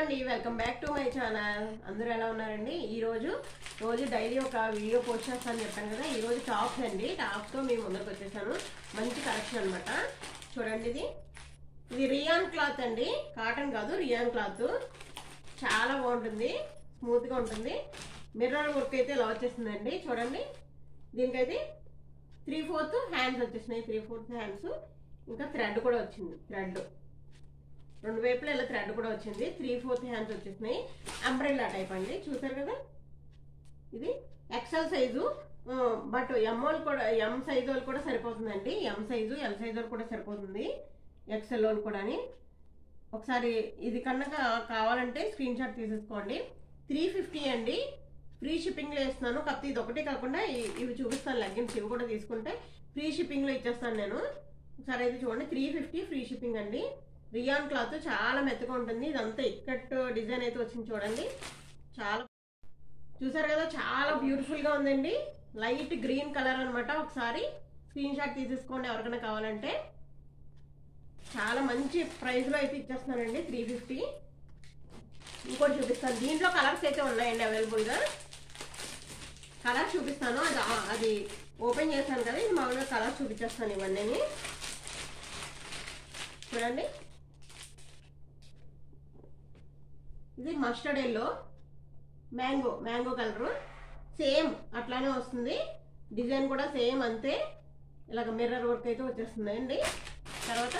అండి welcome back to my channel అందరూ ఎలా ఉన్నారండి ఈ రోజు రోజు డైలీ ఒక వీడియో పోస్ట్ చేస్తానని చెప్పాను కదా ఈ రోజు టాప్స్ అండి టాప్స్ తో మేము ముందరకు వచ్చేసాను మంచి కలెక్షన్ అన్నమాట చూడండి ఇది ఇది రియాన్ క్లాత్ అండి కాటన్ కాదు రియాన్ క్లాత్ చాలా బాగుంటుంది స్మూత్ గా ఉంటుంది మిర్రర్ వర్క్ అయితే ఇలా వచ్చేసిందండి చూడండి దీనికైతే త్రీ ఫోర్త్ హ్యాండ్స్ వచ్చేసినాయి త్రీ ఫోర్త్ హ్యాండ్స్ ఇంకా థ్రెడ్ కూడా వచ్చింది థ్రెడ్ రెండు వైపులా ఇలా థ్రెడ్ కూడా వచ్చింది త్రీ ఫోర్త్ హ్యాండ్స్ వచ్చేసినాయి అంబ్రెల్లా టైప్ అండి చూసారు కదా ఇది ఎక్సెల్ సైజు బట్ ఎం వాళ్ళు కూడా ఎం సైజ్ వాళ్ళు కూడా సరిపోతుందండి ఎం సైజు ఎల్ సైజ్ వాళ్ళు కూడా సరిపోతుంది ఎక్సెల్ వాళ్ళు కూడా ఒకసారి ఇది కనుక కావాలంటే స్క్రీన్ షాట్ తీసేసుకోండి త్రీ ఫిఫ్టీ అండి ఫ్రీ షిప్పింగ్లో ఇస్తున్నాను కాకపోతే ఇది ఒకటే కాకుండా ఇ- ఇవి చూపిస్తాను లెగ్గిన్స్ ఇవి కూడా తీసుకుంటే ఫ్రీ షిప్పింగ్లో ఇచ్చేస్తాను నేను ఒకసారి అయితే చూడండి త్రీ ఫిఫ్టీ ఫ్రీ షిప్పింగ్ అండి రియాన్ క్లాత్ చాలా మెత్తగా ఉంటుంది ఇదంతా ఇక్కట్ డిజైన్ అయితే వచ్చింది చూడండి చాలా చూసారు కదా చాలా బ్యూటిఫుల్ గా ఉందండి లైట్ గ్రీన్ కలర్ అన్నమాట ఒకసారి స్క్రీన్ షాట్ తీసేసుకోండి ఎవరికైనా కావాలంటే చాలా మంచి ప్రైస్ లో అయితే ఇచ్చేస్తున్నానండి త్రీ ఫిఫ్టీ ఇంకోటి చూపిస్తాను దీంట్లో కలర్స్ అయితే ఉన్నాయండి అవైలబుల్ గా కలర్ చూపిస్తాను అది ఆ- అది ఓపెన్ చేశాను కదా ఇది మామూలుగా కలర్ చూపించేస్తాను ఇవన్నీ చూడండి ఇది mustard yellow mango mango colour same అట్లానే వస్తుంది డిజైన్ కూడా సేమ్ అంతే ఇలాగ మిర్రర్ వర్క్ అయితే వచ్చేస్తుంది అండి తర్వాత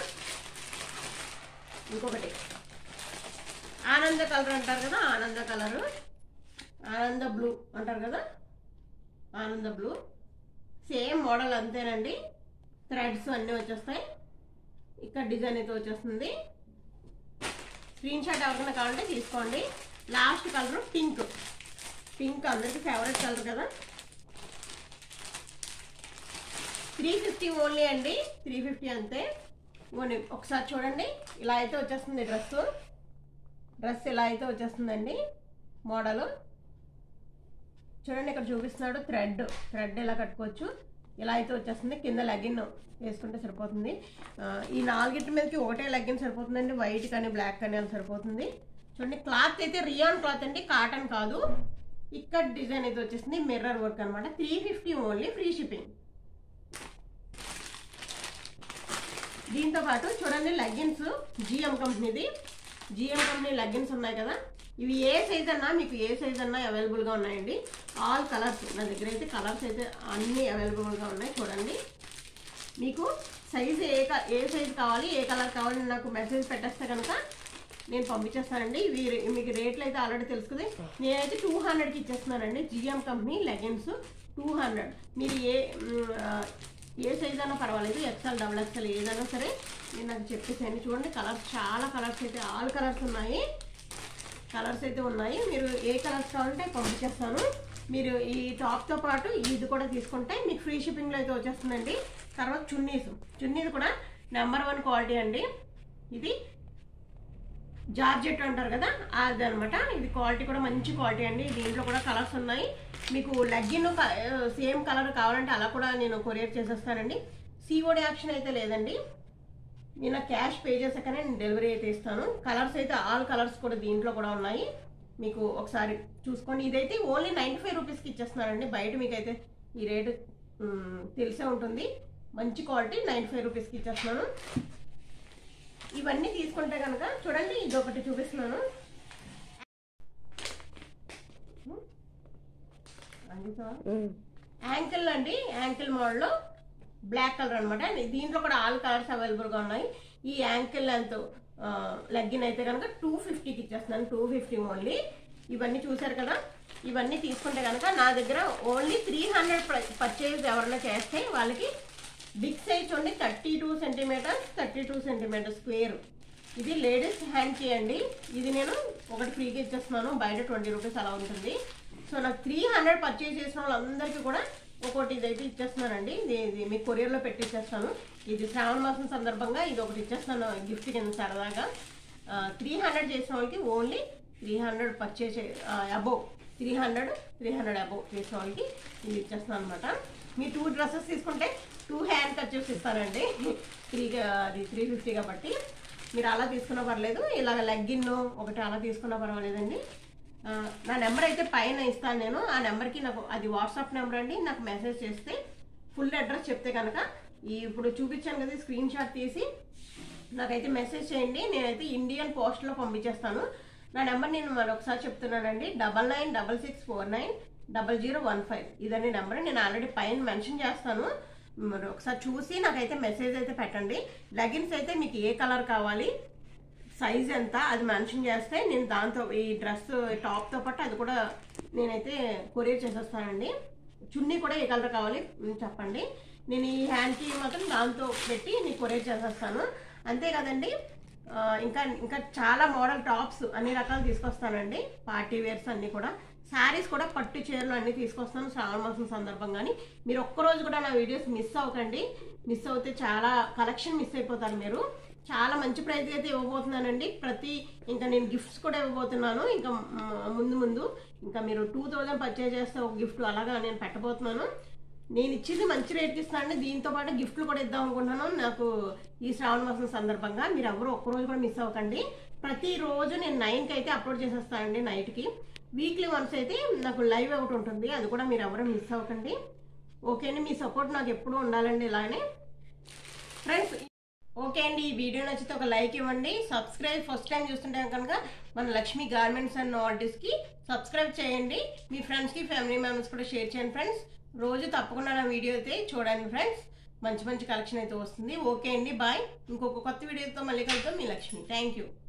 ఇంకొకటి ఆనంద కలర్ అంటారు కదా ఆనంద కలర్ ఆనంద బ్లూ అంటారు కదా ఆనంద బ్లూ సేమ్ మోడల్ అంతేనండి థ్రెడ్స్ అన్నీ వచ్చేస్తాయి ఇక్కడ డిజైన్ అయితే వచ్చేస్తుంది స్క్రీన్ షాట్ ఎవరికైనా కావాలంటే తీసుకోండి లాస్ట్ కలర్ పింక్ పింక్ అందరికి ఫేవరెట్ కలర్ కదా త్రీ ఫిఫ్టీ ఓన్లీ అండి త్రీ ఫిఫ్టీ అంతే ఓన్లీ ఒకసారి చూడండి ఇలా అయితే వచ్చేస్తుంది డ్రెస్ డ్రెస్ ఇలా అయితే వచ్చేస్తుందండి మోడల్ చూడండి ఇక్కడ చూపిస్తున్నాడు థ్రెడ్ థ్రెడ్ ఇలా కట్టుకోవచ్చు ఇలా అయితే వచ్చేస్తుంది కింద లెగిన్ వేసుకుంటే సరిపోతుంది ఆ, ఈ నాలుగిటి మీదకి ఒకటే లెగిన్ సరిపోతుందండి వైట్ కానీ బ్లాక్ కానీ అలా సరిపోతుంది చూడండి క్లాత్ అయితే రియాన్ క్లాత్ అండి కాటన్ కాదు ఇక్కడ డిజైన్ అయితే వచ్చేసింది మిర్రర్ వర్క్ అనమాట three fifty only free shipping దీంతో పాటు చూడండి లెగ్గిన్స్ జిఎం కంపెనీది జిఎం కంపెనీ లెగ్గిన్స్ ఉన్నాయి కదా ఇవి ఏ సైజ్ అన్నా మీకు ఏ సైజ్ అన్నా అవైలబుల్గా ఉన్నాయండి ఆల్ కలర్స్ నా దగ్గర అయితే కలర్స్ అయితే అన్నీ అవైలబుల్గా ఉన్నాయి చూడండి మీకు సైజ్ ఏ క- ఏ సైజ్ కావాలి ఏ కలర్ కావాలి నాకు మెసేజ్ పెట్టేస్తే కనుక నేను పంపించేస్తానండి ఇవి రే- మీకు రేట్లు అయితే ఆల్రెడీ తెలుసు కదా నేనైతే టూ హండ్రెడ్కి ఇచ్చేస్తున్నానండి GM company leggings two hundred మీరు ఏ మ్, ఆ, ఏ సైజ్ అయినా పర్వాలేదు ఎక్సెల్ డబుల్ ఎక్సెల్ ఏదైనా సరే నేను నాకు చెప్పేసాను చూడండి కలర్స్ చాలా కలర్స్ అయితే ఆల్ కలర్స్ ఉన్నాయి కలర్స్ అయితే ఉన్నాయి మీరు ఏ కలర్స్ కావాలంటే పంపించేస్తాను మీరు ఈ టాప్తో పాటు ఇది కూడా తీసుకుంటే మీకు ఫ్రీ షిప్పింగ్లో అయితే వచ్చేస్తుందండి తర్వాత చున్నీస్ చున్నీస్ కూడా నెంబర్ వన్ క్వాలిటీ అండి ఇది జార్జెట్ అంటారు కదా అది అనమాట ఇది క్వాలిటీ కూడా మంచి క్వాలిటీ అండి దీంట్లో కూడా కలర్స్ ఉన్నాయి మీకు లెగ్గిన్ సేమ్ కలర్ కావాలంటే అలా కూడా నేను కొరియర్ చేసేస్తానండి సిఓడి ఆప్షన్ అయితే లేదండి నేను క్యాష్ పే చేసాకనే నేను డెలివరీ అయితే ఇస్తాను కలర్స్ అయితే ఆల్ కలర్స్ కూడా దీంట్లో కూడా ఉన్నాయి మీకు ఒకసారి చూసుకోండి ఇదైతే ఓన్లీ నైంటీ ఫైవ్ రూపీస్కి ఇచ్చేస్తున్నానండి బయట మీకైతే ఈ రేటు మ్, తెలిసే ఉంటుంది మంచి క్వాలిటీ నైంటీ ఫైవ్ రూపీస్కి ఇచ్చేస్తున్నాను ఇవన్నీ తీసుకుంటే కనుక చూడండి ఇది ఒకటి చూపిస్తున్నాను యాంకిల్ అండి యాంకిల్ మోడల్లో బ్లాక్ కలర్ అనమాట దీంట్లో కూడా ఆల్ కలర్స్ అవైలబుల్గా ఉన్నాయి ఈ యాంకిల్ లెంత్ లెగ్గిన్ అయితే కనుక టూ ఫిఫ్టీకి ఇచ్చేస్తున్నాను టూ ఫిఫ్టీ ఓన్లీ ఇవన్నీ చూసారు కదా ఇవన్నీ తీసుకుంటే కనుక నా దగ్గర ఓన్లీ త్రీ హండ్రెడ్ పర్చేజ్ ఎవరైనా చేస్తే వాళ్ళకి బిగ్ సైజ్ చూడండి thirty two centimetres thirty two centimetre square ఇది లేడీస్ హ్యాండ్ చేయండి ఇది నేను ఒకటి ఫ్రీగా ఇచ్చేస్తున్నాను బయట ట్వంటీ రూపీస్ అలా ఉంటుంది సో నాకు త్రీ హండ్రెడ్ పర్చేజ్ చేసిన వాళ్ళందరికీ కూడా ఒక్కొక్కటి ఇదైతే ఇచ్చేస్తున్నానండి ఇది ఇది మీకు కొరియర్లో పెట్టి ఇచ్చేస్తాను ఇది శ్రావణ మాసం సందర్భంగా ఇది ఒకటి ఇచ్చేస్తాను గిఫ్ట్ కింద సరదాగా త్రీ హండ్రెడ్ చేసిన వాళ్ళకి only three hundred purchase above three hundred three hundred above చేసిన వాళ్ళకి ఇది ఇచ్చేస్తాను అనమాట మీ టూ డ్రెస్సెస్ తీసుకుంటే టూ హ్యాండ్ కర్చీఫ్స్ ఇస్తానండి త్రీ అది త్రీ ఫిఫ్టీ కాబట్టి మీరు అలా తీసుకున్నా పర్లేదు ఇలాగ లెగ్గిన్ ఒకటి అలా తీసుకున్నా పర్వాలేదండి ఆ, నా నెంబర్ అయితే పైన ఇస్తాను నేను ఆ నెంబర్కి నాకు అది వాట్సాప్ నెంబర్ అండి నాకు మెసేజ్ చేస్తే ఫుల్ అడ్రస్ చెప్తే కనుక ఈ ఇప్పుడు చూపించాను కదా స్క్రీన్ షాట్ తీసి నాకైతే మెసేజ్ చేయండి నేనైతే ఇండియన్ పోస్ట్లో పంపించేస్తాను నా నెంబర్ నేను మరొకసారి చెప్తున్నానండి double nine double six four nine double zero one five ఇదండి నెంబర్ నేను ఆల్రెడీ పైన మెన్షన్ చేస్తాను మరి ఒకసారి చూసి నాకైతే మెసేజ్ అయితే పెట్టండి లెగిన్స్ అయితే మీకు ఏ కలర్ కావాలి సైజ్ ఎంత అది మెన్షన్ చేస్తే నేను దాంతో ఈ డ్రెస్ టాప్తో పాటు అది కూడా నేనైతే కొరియర్ చేసేస్తానండి చున్నీ కూడా ఏ కలర్ కావాలి ఉమ్, చెప్పండి నేను ఈ హ్యాండ్కి మాత్రం దాంతో పెట్టి నీకు కొరియర్ చేసేస్తాను అంతే కదండి ఆ, ఇంకా ఇంకా చాలా మోడల్ టాప్స్ అన్ని రకాలు తీసుకొస్తానండి పార్టీ వేర్స్ అన్ని కూడా శారీస్ కూడా పట్టు చీరలు అన్ని తీసుకొస్తాను శ్రావణ మాసం సందర్భంగాని మీరు ఒక్కరోజు కూడా నా వీడియోస్ మిస్ అవ్వకండి మిస్ అవుతే చాలా కలెక్షన్ మిస్ అయిపోతారు మీరు చాలా మంచి ప్రైజ్ అయితే ఇవ్వబోతున్నానండి ప్రతి ఇంకా నేను గిఫ్ట్స్ కూడా ఇవ్వబోతున్నాను ఇంకా మ్, ముందు ముందు ఇంకా మీరు టూ థౌజండ్ పర్చేజ్ చేస్తే ఒక గిఫ్ట్ అలాగా నేను పెట్టబోతున్నాను నేను ఇచ్చింది మంచి రేట్కి ఇస్తానండి దీంతో పాటు గిఫ్ట్లు కూడా ఇద్దాం అనుకుంటున్నాను నాకు ఈ శ్రావణ మాసం సందర్భంగా మీరు ఎవరు ఒక్కరోజు కూడా మిస్ అవ్వకండి ప్రతిరోజు నేను నైన్కి అయితే అప్లోడ్ చేసేస్తానండి నైట్కి వీక్లీ వన్స్ అయితే నాకు లైవ్ ఒకటి ఉంటుంది అది కూడా మీరు ఎవరు మిస్ అవ్వకండి ఓకే అండి మీ సపోర్ట్ నాకు ఎప్పుడూ ఉండాలండి ఇలానే ఫ్రెండ్స్ ఓకే అండి ఈ వీడియో నచ్చితే ఒక లైక్ ఇవ్వండి సబ్స్క్రైబ్ ఫస్ట్ టైం చూస్తుంటే కనుక మన లక్ష్మి గార్మెంట్స్ అండ్ నాల్టీస్కి సబ్స్క్రైబ్ చేయండి మీ ఫ్రెండ్స్కి ఫ్యామిలీ మెంబర్స్ కూడా షేర్ చేయండి ఫ్రెండ్స్ రోజు తప్పకుండా నా వీడియో అయితే చూడండి ఫ్రెండ్స్ మంచి మంచి కలెక్షన్ అయితే వస్తుంది ఓకే అండి బాయ్ ఇంకొక కొత్త వీడియోతో మళ్ళీ కలుద్దాం మీ లక్ష్మి థ్యాంక్ యూ